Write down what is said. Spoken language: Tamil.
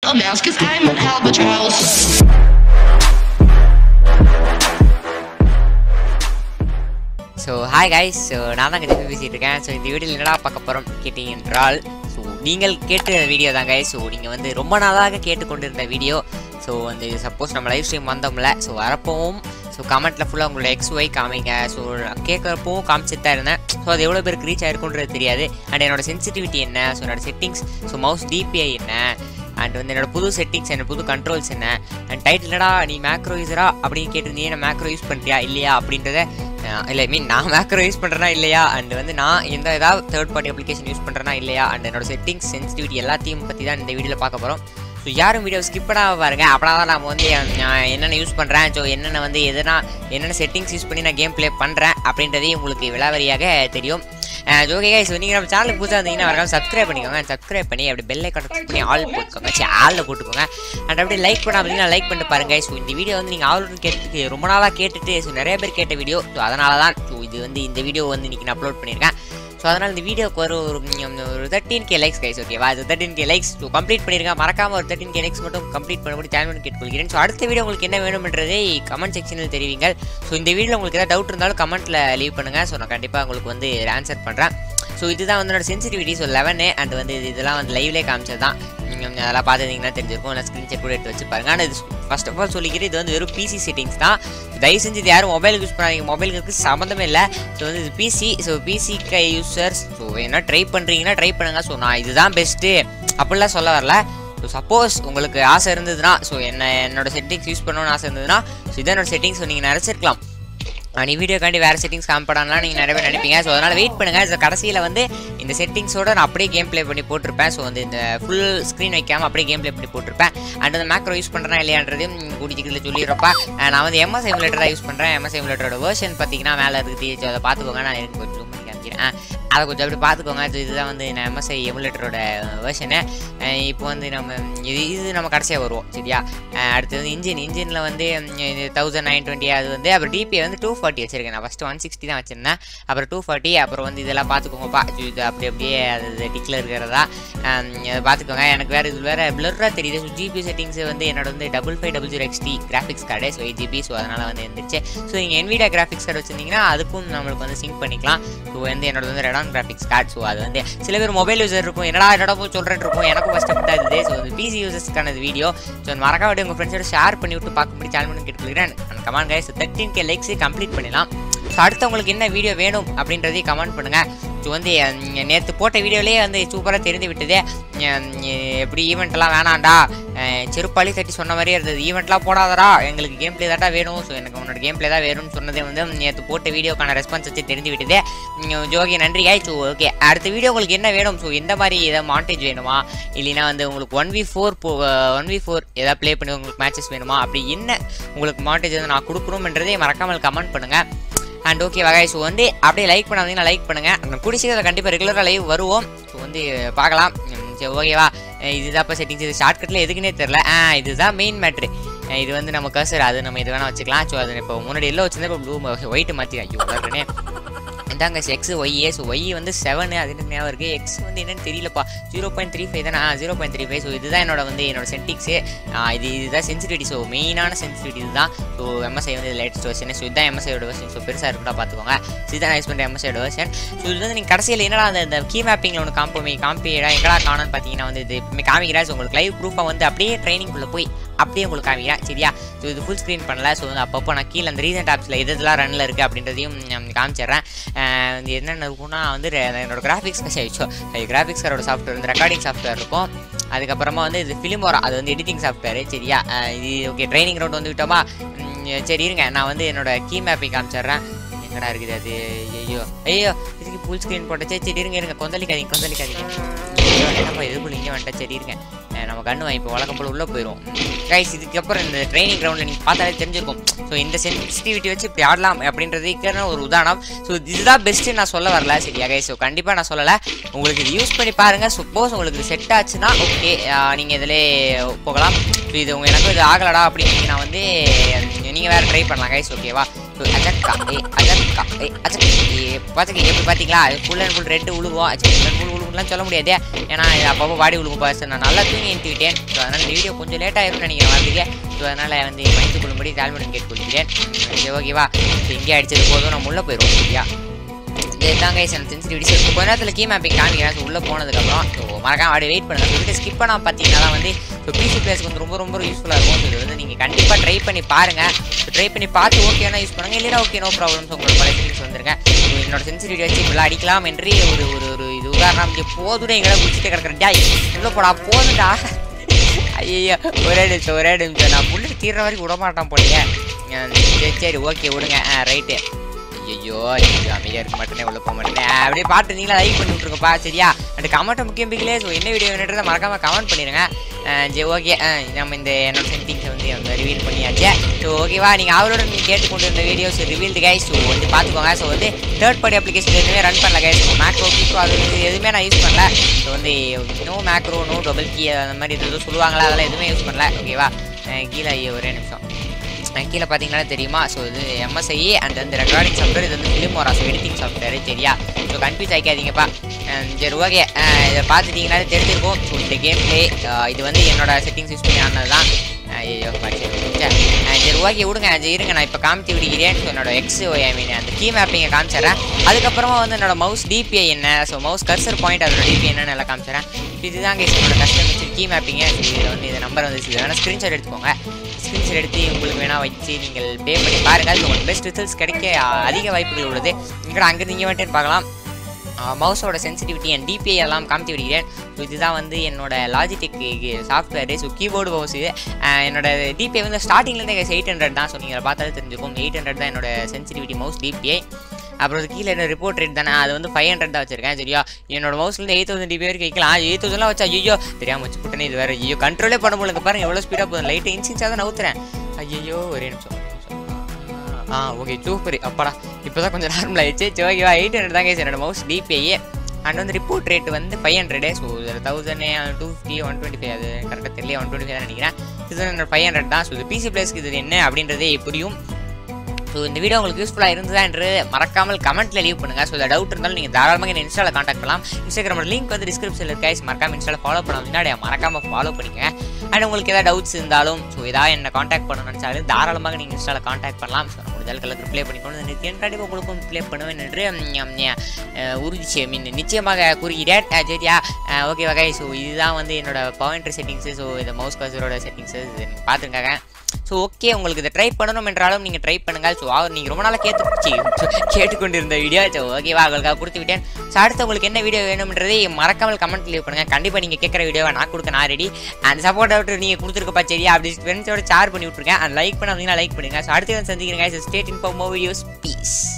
a mouse, cause I'm an albatross. So hi guys so நான் தான் கண்டிப்பாக பேசிகிட்டு இருக்கேன் ஸோ இந்த வீடியோவில் என்னடா பார்க்க போகிறோம் கேட்டீங்க என்றால் ஸோ நீங்கள் கேட்ட வீடியோ தான் கைஸ் ஸோ நீங்கள் வந்து ரொம்ப நாளாக கேட்டுக்கொண்டிருந்த வீடியோ ஸோ வந்து சப்போஸ் நம்ம லைவ் ஸ்ட்ரீம் வந்தோம்ல ஸோ வரப்போவும் ஸோ கமெண்ட்டில் ஃபுல்லாக உங்களோட எக்ஸ் ஒய் காமிங்க ஸோ கேட்குறப்பவும் காமிச்சிட்டு தான் இருந்தேன் ஸோ அது எவ்வளோ பேருக்கு ரீச் ஆயிருக்குன்றது தெரியாது அண்ட் என்னோட சென்சிட்டிவிட்டி என்ன ஸோ என்னோட செட்டிங்ஸ் ஸோ மவுஸ் டிபிஐ என்ன அண்ட் வந்து என்னோட புது செட்டிங்ஸ் என்ன புது கண்ட்ரோல்ஸ் என்ன அண்ட் டைட்டிலடா நீ மேக்ரோ யூஸரா அப்படின்னு கேட்டிருந்தீங்க நான் மேக்ரோ யூஸ் பண்ணுறியா இல்லையா அப்படின்றத அஹ் இல்லை மீன் நான் மேக்ரோ யூஸ் பண்ணுறேனா இல்லையா அண்ட் வந்து நான் எந்த ஏதாவது தேர்ட் பார்ட்டி அப்ளிகேஷன் யூஸ் பண்ணுறேனா இல்லையா அண்ட் என்னோட செட்டிங்ஸ் சென்சிட்டிவிட்டி எல்லாத்தையும் பற்றி தான் இந்த வீடியோவில் பார்க்க போகிறோம் ஸோ யாரும் வீடியோ ஸ்கிப் பண்ணாம பாருங்க அப்படின்னா தான் நம்ம வந்து நான் என்னென்ன யூஸ் பண்ணுறேன் ஸோ என்னென்ன வந்து எதனா என்னென்ன செட்டிங்ஸ் யூஸ் பண்ணி நான் கேம் ப்ளே பண்ணுறேன் அப்படின்றதையும் உங்களுக்கு விலாவரியாக தெரியும் ஓகே கைஸ் நீங்கள் நம்ம சேனலுக்கு புதுசாக இருந்தீங்கன்னா வரலாம் சப்ஸ்கிரைப் பண்ணிக்கோங்க சப்ஸ்கிரைப் பண்ணி அப்படி பெல் ஐக்கான கிளிக் பண்ணி ஆல் போட்டுக்கோங்க சரி ஆளில் போட்டுக்கோங்க அண்ட் அப்படியே லைக் பண்ண அப்படின்னா லைக் பண்ணிட்டு பாருங்க ஸோ இந்த வீடியோ வந்து நீங்கள் ஆல்ரெடி கேட்டு ரொம்ப நாளாக கேட்டுட்டு ஸோ நிறைய பேர் கேட்ட வீடியோ ஸோ அதனால தான் ஸோ இது வந்து இந்த வீடியோ வந்து இன்றைக்கி நான் அப்லோட் பண்ணியிருக்கேன் ஸோ அதனால் இந்த வீடியோக்கு ஒரு ஒரு ம், ஒரு தேர்ட்டின் கே லைக்ஸ் கைஸ் ஓகேவா அது thirteen K likes so complete பண்ணிருக்கேன் மறக்காம ஒரு தேர்ட்டின் கே லைக்ஸ் மட்டும் கம்ப்ளீட் பண்ணி சேனல் கேட்டுக்கொள்கிறேன் ஸோ அடுத்த வீடியோ உங்களுக்கு என்ன வேணும்ன்றதை கமெண்ட் செக்ஷனில் தெரிவிங்கள் ஸோ இந்த வீடியோவில் உங்களுக்கு ஏதாவது டவுட் இருந்தாலும் கமெண்ட்டில் லீவ் பண்ணுங்கள் ஸோ நான் கண்டிப்பாக உங்களுக்கு வந்து ஆன்சர் பண்ணுறேன் ஸோ இதுதான் வந்து என்னோட சென்சிட்டிவிட்டி ஸோ லெவனு அண்ட் வந்து இது இதெல்லாம் வந்து லைவ்லேயே காமிச்சது தான் நீங்கள் அதெல்லாம் பார்த்துருந்தீங்கன்னா தெரிஞ்சிருக்கும் இல்லை ஸ்க்ரீன்ஷாட் கூட எடுத்து வச்சு பாருங்க ஆனால் இது ஃபர்ஸ்ட் ஆஃப் ஆல் சொல்லிக்கிறேன் இது வந்து வெறும் பிசி செட்டிங்ஸ் தான் தயவு செஞ்சு இது யாரும் மொபைலுக்கு யூஸ் பண்ணாதீங்க மொபைலுக்கு சம்மந்தமே இல்லை ஸோ வந்து இது பிசி ஸோ பிசி கை யூசர்ஸ் ஸோ என்ன ட்ரை பண்ணுறீங்கன்னா ட்ரை பண்ணுங்கள் ஸோ நான் இதுதான் பெஸ்ட்டு அப்படிலாம் சொல்ல வரல ஸோ சப்போஸ் உங்களுக்கு ஆசை இருந்ததுன்னா ஸோ என்ன என்னோட செட்டிங்ஸ் யூஸ் பண்ணணும்னு ஆசை இருந்ததுன்னா ஸோ இதான் என்னோட செட்டிங்ஸ் நீங்கள் நினச்சிருக்கலாம் நீ வீடியோக்காண்டி வேறு செட்டிங்ஸ் காமிப்படாலாம் நீங்கள் நிறைய பேர் நினைப்பீங்க ஸோ அதனால் வெயிட் பண்ணுங்கள் ஸோ கடைசியில் வந்து இந்த செட்டிங்ஸோட நான் அப்படியே கேம் ப்ளே பண்ணி போட்டிருப்பேன் ஸோ வந்து இந்த ஃபுல் ஸ்க்ரீன் வைக்காமல் அப்படியே கேம் ப்ளே பண்ணி போட்டிருப்பேன் அண்ட் அந்த மேக்ரோ யூஸ் பண்ணுறேன் இல்லையான்றதையும் குடிச்சிக்கல சொல்லிடுறப்ப அஹ் நான் வந்து எம்எஸ் எமுலேட்டர் தான் யூஸ் பண்ணுறேன் எம்எஸ் எமுலேட்டரோட வேர்ஷன் பார்த்தீங்கன்னா மேலே இருக்குது ஸோ அதை பார்த்துக்கோங்க நான் எனக்கு கொஞ்சம் zoom பண்ணி காமிக்கிறேன் அஹ் அதை கொஞ்சம் அப்படி பார்த்துக்கோங்க ஸோ இதுதான் வந்து நான் எம்எஸ்ஐ எமுலேட்டரோட வேர்ஷனு இப்போ வந்து நம்ம இது இது நம்ம கடைசியாக வருவோம் சரியா அஹ் அடுத்தது இன்ஜின் இன்ஜினில் வந்து இது தௌசண்ட் நைன் டுவெண்ட்டி அது வந்து அப்புறம் டிபிஐ வந்து டூ ஃபார்ட்டி வச்சிருக்கேன் நான் ஃபஸ்ட்டு ஒன் சிக்ஸ்டி தான் வச்சிருந்தேன் அப்புறம் டூ ஃபார்ட்டி அப்புறம் வந்து இதெல்லாம் பார்த்துக்கோங்கப்பா ஸோ இது அப்படி அப்படியே அது டிக்கில் இருக்கிறதா அஹ் அதை பார்த்துக்கோங்க எனக்கு வேறு இது வேறு பிளராக தெரியுது ஸோ ஜிபி செட்டிங்ஸ் வந்து என்னோட வந்து double five double zero XT graphics card so eight GB so அதனால் வந்து இருந்துச்சு ஸோ நீங்கள் என்விடியா கிராஃபிக்ஸ் கார்டு வச்சிருந்தீங்கன்னா அதுக்கும் நம்மளுக்கு வந்து சிங்க் பண்ணிக்கலாம் ஸோ வந்து என்னோட வந்து ரெடான் கிராஃபிக்ஸ் கார்டு ஸோ அது வந்து சில பேர் மொபைல் யூசர் இருக்கும் என்னடா என்னடா போய் சொல்கிறேன் இருக்கும் எனக்கும் ஃபஸ்ட் அப்படி தான் இருந்தது ஸோ அது பிசி யூசர்ஸ்க்கான வீடியோ ஸோ மறக்காம விட்டு உங்கள் ஃப்ரெண்ட்ஸோட ஷேர் பண்ணி விட்டு பார்க்கும்படி சேனல் பண்ணி கேட்டுக்கிறேன் அந்த comment guys thirteen K likes complete பண்ணிடலாம் ஸோ அடுத்தவங்களுக்கு என்ன வீடியோ வேணும் அப்படின்றதையும் கமெண்ட் பண்ணுங்கள் ஸோ வந்து நேற்று போட்ட வீடியோலேயே வந்து சூப்பராக தெரிந்து விட்டதே அஹ் எப்படி ஈவெண்ட்லாம் வேணாண்டா அஹ் செருப்பாளி தட்டி சொன்ன மாதிரியே இருந்தது ஈவெண்ட்லாம் போடாதடா எங்களுக்கு கேம் ப்ளே தாட்டா வேணும் ஸோ எனக்கு உன்னோட கேம் ப்ளே தான் வேணும்னு சொன்னதே வந்து நேற்று போட்ட வீடியோக்கான ரெஸ்பான்ஸ் வச்சு தெரிந்து விட்டதே உம் ஜோகி நன்றி காய் ஸோ ஓகே அடுத்த வீடியோ உங்களுக்கு என்ன வேணும் ஸோ எந்த மாதிரி ஏதாவது மாண்டேஜ் வேணுமா இல்லைனா வந்து உங்களுக்கு one v four one v four ஏதாவது ப்ளே பண்ணி உங்களுக்கு மேட்சஸ் வேணுமா அப்படி என்ன உங்களுக்கு மாண்டேஜ் வந்து நான் கொடுக்கணும்ன்றதே மறக்காமல் கமெண்ட் பண்ணுங்கள் அண்ட் ஓகே வகை ஸோ வந்து அப்படியே லைக் பண்ணாதீங்கன்னா லைக் பண்ணுங்கள் அந்த பிடிச்சதில் கண்டிப்பாக ரெகுலராக லைவ் வருவோம் ஸோ வந்து பார்க்கலாம் உம் சரி ஓகேவா அஹ் இதுதான் இப்போ செட்டிங்ஸ் இது ஷார்ட்கட்டில் எதுக்குன்னே தெரில ஆ இதுதான் மெயின் மேட்ரு இது வந்து நம்ம கர்சர் அது நம்ம இது வேணால் வச்சுக்கலாம் ஸோ அது இப்போ முன்னாடி எல்லாம் வச்சிருந்தா இப்போ ப்ளூ ஒயிட் மாற்றி ஐயோ வளர்றேனே இதாங்க எக்ஸ் ஒய்ஏ ஸோ ஒய் வந்து செவனு அது எனக்கு ஞாபகம் இருக்குது எக்ஸ் வந்து என்னன்னு தெரியலப்பா ஜீரோ பாயிண்ட் த்ரீ ஃபைவ் தானே zero point three five so இதுதான் என்னோட வந்து என்னோட சென்டிக்ஸு இது இதுதான் சென்சிட்டிவிட்டி ஸோ மெயினான சென்சிட்டிவிட்டி இதுதான் ஸோ எம்எஸ்ஐ வந்து லேட்டஸ்ட் வெர்ஷன் ஸோ இதுதான் எம்எஸ்ஐயோட வெர்ஷன் ஸோ பெருசாக இருக்கா பார்த்துக்கோங்க ஸோ இதுதான் யூஸ் பண்ணுற எம்எஸ்ஐயோட வெர்ஷன் ஸோ இது வந்து நீங்கள் கடைசியில் என்னடா அந்த இந்த கீ மேப்பிங்கில் ஒன்று காம்பி காம்பிடா எங்கடா காணும்னு பார்த்தீங்கன்னா வந்து இது இப்போமே காமிக்கிறேன் ஸோ உங்களுக்கு லைவ் ப்ரூஃபாக வந்து அப்படியே ட்ரைனிங்குள்ளே போய் அப்படியே உங்களுக்கு காமிக்கிறேன் சரியா ஸோ இது ஃபுல் ஸ்க்ரீன் பண்ணல ஸோ வந்து அப்பப்போ நான் கீழே அந்த ரீசன்ட் ஆப்ஸில் எது இதெல்லாம் ரன்னில் இருக்குது அப்படின்றதையும் நான் காமிச்சிடுறேன் அஹ் இது என்னென்ன இருக்கும்னா வந்து ரெ- என்னோட கிராஃபிக்ஸ் கஷோ கிராஃபிக்ஸ் காரோட சாஃப்ட்வேர் வந்து ரெக்கார்டிங் சாஃப்ட்வேர் இருக்கும் அதுக்கப்புறமா வந்து இது ஃபிலிம் வரும் அது வந்து எடிட்டிங் சாஃப்ட்வேர் சரியா அஹ் இது ஓகே ட்ரைனிங் ரவுண்ட் வந்து விட்டோமா ம், சரி இருங்க நான் வந்து என்னோட கீ மேப்பிங் காமிச்சிடுறேன் எங்கடா இருக்குது அது ஐயோ ஐயோ இதுக்கு ஃபுல் ஸ்க்ரீன் போட்டச்சே சரி இருங்க இருங்க கொந்தளிக்காதீங்க கொந்தளிக்காதீங்க ஐயோ என்னப்பா எதுக்குள்ள இங்கே வந்துட்டா சரி இருங்க அஹ் நம்ம கண்ணு இப்போ வழக்கம் போல் உள்ளே போயிடும் கைஸ் இதுக்கப்புறம் இந்த ட்ரைனிங் கிரவுண்டில் நீங்கள் பார்த்தாலே தெரிஞ்சிருக்கும் ஸோ இந்த சென்சிட்டிவிட்டி வச்சு இப்படி ஆடலாம் அப்படின்றதுக்கான ஒரு உதாரணம் ஸோ இதுதான் பெஸ்ட்டு நான் சொல்ல வரல சரியா கைஸ் ஸோ கண்டிப்பாக நான் சொல்லலை உங்களுக்கு இது யூஸ் பண்ணி பாருங்கள் சப்போஸ் உங்களுக்கு செட் ஆச்சுன்னா ஓகே நீங்கள் இதிலே போகலாம் ஸோ இது உங்க எனக்கு இது ஆகலடா அப்படின்னு நான் வந்து நீங்கள் வேறு ட்ரை பண்ணலாம் கைஸ் ஓகேவா ஸோ அஜக்கா ஏ அஜக்கா ஏ அஜக்கா ஏ பார்த்துக்க எப்படி பார்த்தீங்களா ஃபுல் அண்ட் ஃபுல் ரெட்டு உழுவோம் ஃபுல் அண்ட் ஃபுல் உழுவுலாம் சொல்ல முடியாது ஏன்னா இது அப்பப்போ பாடி உழுவும் பாஸ் நான் நல்லா தூங்கி எழுத்துக்கிட்டேன் ஸோ அதனால் இந்த வீடியோ கொஞ்சம் லேட் ஆயிரும்னு நினைக்கிறேன் வரதுக்கு ஸோ அதனால் வந்து மன்னித்து கொள்ளும்படி தாழ்மையுடன் கேட்டுக்கொள்கிறேன் சரி ஓகேவா ஸோ இங்கே அடிச்சது போதும் நம்ம உள்ளே போயிடுவோம் சரியா இதுதாங்க எனக்கு சென்சிட்டிவிட்டி ஸோ கொஞ்ச நேரத்தில் கீ மேப்பிங் காமிக்கிறேன் ஸோ உள்ளே போனதுக்கப்புறம் ஸோ மறக்காம அப்படி வெயிட் பண்ணுங்க சொல்லிட்டு ஸ்கிப் பண்ணால் பார்த்தீங்கன்னா தான் வந்து ஸோ பிசி பிளேஸ்க்கு வந்து ரொம்ப ரொம்ப யூஸ்ஃபுல்லாக இருக்கும் ஸோ இது வந்து நீங்கள் கண்டிப்பாக ட்ரை பண்ணி பாருங்கள் ஸோ ட்ரை பண்ணி பார்த்து ஓகேனா யூஸ் பண்ணுங்கள் இல்லைனா ஓகே நோ ப்ராப்ளம் ஸோ உங்களுக்கு பழைய செட்டிங்ஸ் வந்துருங்க ஸோ என்னோட சென்சிட்டிவிட்டி வச்சு இப்படி அடிக்கலாம் என்று ஒரு ஒரு ஒரு இது உதாரணம் இங்கே போதும் எங்களை குடிச்சிட்டு கிடக்கிறேன் டேய் உள்ளே போடா போதுடா ஐயோ ஒரே நிமிஷம் ஒரே நிமிஷம் நான் புல்லட் தீர்ற வரைக்கும் விட மாட்டான் போலயே அஹ் சரி சரி ஓகே விடுங்க ஆ ரைட்டு ஐயோ ஐயோ அமைதியாக இருக்க மாட்டேனே உள்ள போக மாட்டேனே ஆ, அப்படியே பாட்டு நீங்களா லைக் பண்ணி விட்ருங்கப்பா சரியா அந்த கமெண்ட்டை முக்கியம் பிக்கலே ஸோ என்ன வீடியோ வேணுன்றதை மறக்காம கமெண்ட் பண்ணிடுங்க அஹ் சரி ஓகே நம்ம இந்த என்னோட சென்டிங்ஸை வந்து அந்த ரிவீல் பண்ணியாச்சு ஸோ ஓகேவா நீங்கள் அவரோட நீங்கள் கேட்டுக்கொண்டு இருந்த வீடியோஸ் ரிவீல்டு கைஸ் ஸோ வந்து பார்த்துக்கோங்க ஸோ வந்து தேர்ட் பார்ட்டி அப்ளிகேஷன் எதுவுமே ரன் பண்ணல கைஸ் ஸோ மேக்ரோ கீக்கோ அது இது எதுவுமே நான் யூஸ் பண்ணல ஸோ வந்து no macro no double key அந்த மாதிரி இது எதுவும் சொல்லுவாங்களா அதெல்லாம் எதுவுமே யூஸ் பண்ணல ஓகேவா அஹ் கீழே ஐயோ ஒரே நிமிஷம் அஹ் கீழே பார்த்தீங்கன்னா தெரியுமா ஸோ இது எம்எஸ்ஐ அண்ட் வந்து ரெக்கார்டிங் சாஃப்ட்வேர் இது வந்து Filmora so editing software சரியா ஸோ கன்ஃபியூஸ் ஆகிக்காதீங்கப்பா அஹ் சரி ஓகே இதை பார்த்துட்டிங்கன்னா தெரிஞ்சிருக்கும் ஸோ இந்த கேம் ப்ளே இது வந்து என்னோட செட்டிங்ஸ் யூஸ் பண்ணி ஆனது தான் ஐயோ சரி ஓகே விடுங்க சரி, இருங்க நான் இப்போ காமிச்சு விடுகிறேன் ஸோ என்னோட எக்ஸ் ஐ மீன் அந்த கீ மேப்பிங்கை காமிச்சிடுறேன் அதுக்கப்புறமா வந்து என்னோட மவுஸ் டிபிஐ என்ன ஸோ மவுஸ் கர்சர் பாயிண்ட் அதோட டிபிஐ என்னன்னு எல்லாம் காமிச்சிடுறேன் இதுதான் guys என்னோட கஸ்டம் வச்சு கீ மேப்பிங்க இதில் வந்து இந்த நம்பர் வந்து இது வேணால் ஸ்க்ரீன்ஷாட் எடுத்துக்கோங்க ஸ்க்ரீன்ஷாட் எடுத்து உங்களுக்கு வேணால் வச்சு நீங்கள் பே பண்ணி பாருங்கள் அது உங்களுக்கு பெஸ்ட் ரிசல்ட்ஸ் கிடைக்க அஹ், அதிக வாய்ப்புகள் உள்ளது இங்கே அங்கே நீங்கள் வந்துட்டு பார்க்கலாம் மவுஸோட சென்சிட்டிவிட்டி அண்ட் டிபிஐ எல்லாம் காமித்து விடுகிறேன் ஸோ இதுதான் வந்து என்னோட Logitech software so keyboard mouse இது அஹ் என்னோட டிபிஐ வந்து ஸ்டார்டிங்லேருந்தே எயிட் ஹண்ட்ரட் தான் ஸோ நீங்கள் பார்த்தாலே தெரிஞ்சுக்கும் எயிட் ஹண்ட்ரட் தான் என்னோட சென்சிட்டிவிட்டி மவுஸ் டிபிஐ அப்புறம் அது கீழே என்ன ரிப்போர்ட் ரேட் தானே அது வந்து ஃபைவ் ஹண்ட்ரட் தான் வச்சிருக்கேன் சரியா என்னோட மவுஸ்லேருந்து எயிட் தௌசண்ட் டிபி வரைக்கும் வைக்கலாம் எயிட் தௌசண்ட்லாம் வச்சா ஐயோ தெரியாம வச்சு புட்டனே இது வேறு ஐயோ கண்ட்ரோலே பண்ண முடியல பாருங்க எவ்வளோ ஸ்பீடாக போதும் லைட்டு இன்சிங்ஸாக தான் நவுத்துறேன் ஐயோ ஒரே நிமிஷம் ஆ ஓகே சூப்பர் அப்பாடா இப்போ தான் கொஞ்சம் நார்மல் ஆயிடுச்சு சரி ஓகேவா எயிட் ஹண்ட்ரட் தான் கேஸ் என்னோட மவுஸ் டிபிஐ அண்ட் வந்து ரிப்போர்ட் ரேட் வந்து ஃபைவ் ஹண்ட்ரடு ஸோ இதில் thousand two fifty one twenty five அது கரெக்டாக தெரியல ஒன் டுவெண்ட்டி ஃபைவ் தான் நினைக்கிறேன் இது என்னோட ஃபைவ் ஹண்ட்ரட் தான் ஸோ இது பிசி பிளேஸ்க்கு இது என்ன அப்படின்றதே புரியும் ஸோ இந்த வீடியோ உங்களுக்கு யூஸ்ஃபுல்லாக இருந்ததா என்று மறக்காமல் கமெண்ட்டில் லீவ் பண்ணுங்கள் ஸோ இந்த டவுட் இருந்தாலும் நீங்கள் தாராளமாக என்ன இன்ஸ்டாவில் காண்டாக்ட் பண்ணலாம் இன்ஸ்டாகிராமோட லிங்க் வந்து டிஸ்கிரிப்ஷனில் இருக்கா மறக்காம இன்ஸ்டாவில் ஃபாலோ பண்ண முன்னாடி மறக்காமல் ஃபாலோ பண்ணிக்கங்க அண்ட் உங்களுக்கு ஏதாவது டவுட்ஸ் இருந்தாலும் ஸோ ஏதாவது என்ன காண்டாக்ட் பண்ண நினச்சாலும் தாராளமாக நீங்கள் இன்ஸ்டாவில் காண்டாக்ட் பண்ணலாம் ஸோ நான் முடிஞ்சளவுக்கு ரிப்ளை பண்ணிக்கொண்டு நிற்கிறேன் கண்டிப்பாக உங்களுக்கும் ரிப்ளை பண்ணுவேன் என்று ம், ம், அஹ், உறுதி மீன் நிச்சயமாக கூறுகிறேன் அஹ், சரியா ஓகே வகை ஸோ இதுதான் வந்து என்னோட பாயிண்டர் செட்டிங்ஸு ஸோ இந்த மவுஸ் கர்சரோட செட்டிங்ஸு இது நீங்கள் பார்த்துருக்காங்க ஸோ ஓகே உங்களுக்கு இதை ட்ரை பண்ணணும் என்றாலும் நீங்கள் ட்ரை பண்ணுங்கள் ஸோ அவர் நீங்கள் ரொம்ப நாளாக கேட்டு கேட்டுக்கொண்டிருந்த வீடியோ ஸோ ஓகேவா உங்களுக்காக கொடுத்து விட்டேன் ஸோ அடுத்து உங்களுக்கு என்ன வீடியோ வேணும்ன்றதை மறக்காமல் கமெண்ட் லீவ் பண்ணுங்கள் கண்டிப்பாக நீங்கள் கேட்குற வீடியோவை நான் கொடுக்க நான் ரெடி அண்ட் சப்போர்ட் அவுட் நீங்கள் கொடுத்துருக்கப்பா சரியா அப்படி ஃப்ரெண்ட்ஸோட ஷேர் பண்ணி விட்ருக்கேன் அண்ட் லைக் பண்ணாதீங்கன்னா லைக் பண்ணுங்கள் ஸோ அடுத்து வந்து சந்திக்கிறேன் ஸ்டேட் இன்ஃபார்ம் வீடியோஸ் பீஸ்